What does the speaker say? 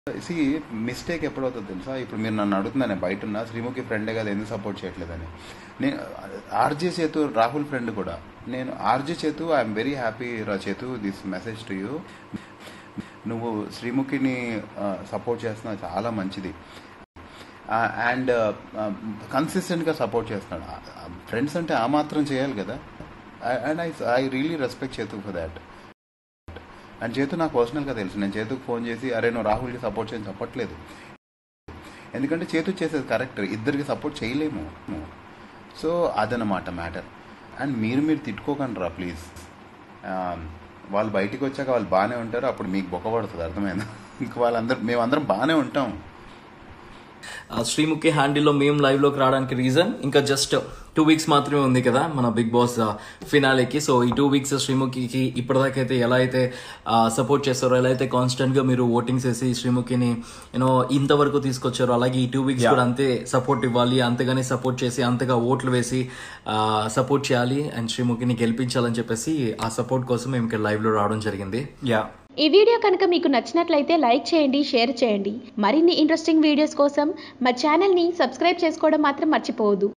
C mistake ఎప్పుడవుతుంది తెలుసా ఇప్పుడు మీరు నన్ను అడుగుతున్నాను నేను బయట ఉన్నా శ్రీముఖి ఫ్రెండే కదా ఎందుకు సపోర్ట్ చేయట్లేదని నేను ఆర్జే చేతు రాహుల్ ఫ్రెండ్ కూడా నేను ఆర్జే చేతు ఐఎమ్ వెరీ హ్యాపీ రా చేతు దిస్ మెసేజ్ టు యూ నువ్వు శ్రీముఖిని సపోర్ట్ చేస్తున్నావు చాలా మంచిది అండ్ కన్సిస్టెంట్గా సపోర్ట్ చేస్తున్నాడు ఫ్రెండ్స్ అంటే ఆ మాత్రం చేయాలి కదా and I I really respect చేతు ఫర్ దాట్ అండ్ చేతు నాకు పర్సనల్గా తెలుసు నేను చేతుకు ఫోన్ చేసి అరే నువ్వు రాహుల్కి సపోర్ట్ చేయని చెప్పట్లేదు ఎందుకంటే చేతు చేసేది కరెక్ట్ ఇద్దరికి సపోర్ట్ చేయలేము సో అదనమాట మ్యాటర్ అండ్ మీరు మీరు తిట్టుకోకండి రా ప్లీజ్ వాళ్ళు బయటికి వచ్చాక వాళ్ళు బాగానే ఉంటారు అప్పుడు మీకు బొక్కబడుతుంది అర్థమైందా ఇంక వాళ్ళందరూ మేమందరం బాగానే ఉంటాం ఆ శ్రీముఖి హ్యాండిల్లో మేము లైవ్లోకి రావడానికి రీజన్ ఇంకా జస్ట్ టూ వీక్స్ మాత్రమే ఉంది కదా మన బిగ్ బాస్ ఫినాలేకి సో ఈ టూ వీక్స్ శ్రీముఖికి ఇప్పటిదాకైతే ఎలా అయితే సపోర్ట్ చేస్తారో ఎలా అయితే కాన్స్టెంట్గా మీరు ఓటింగ్స్ వేసి శ్రీముఖిని యూనో ఇంతవరకు తీసుకొచ్చారో అలాగే ఈ టూ వీక్స్ కూడా అంతే సపోర్ట్ ఇవ్వాలి అంతగానే సపోర్ట్ చేసి అంతగా ఓట్లు వేసి సపోర్ట్ చేయాలి అండ్ శ్రీముఖిని గెలిపించాలని చెప్పేసి ఆ సపోర్ట్ కోసం మేము ఇక్కడ లైవ్లో రావడం జరిగింది యా ఈ వీడియో కనుక మీకు నచ్చినట్లయితే లైక్ చేయండి షేర్ చేయండి మరిన్ని ఇంట్రెస్టింగ్ వీడియోస్ కోసం మా ఛానల్ని సబ్స్క్రైబ్ చేసుకోవడం మాత్రం మర్చిపోవద్దు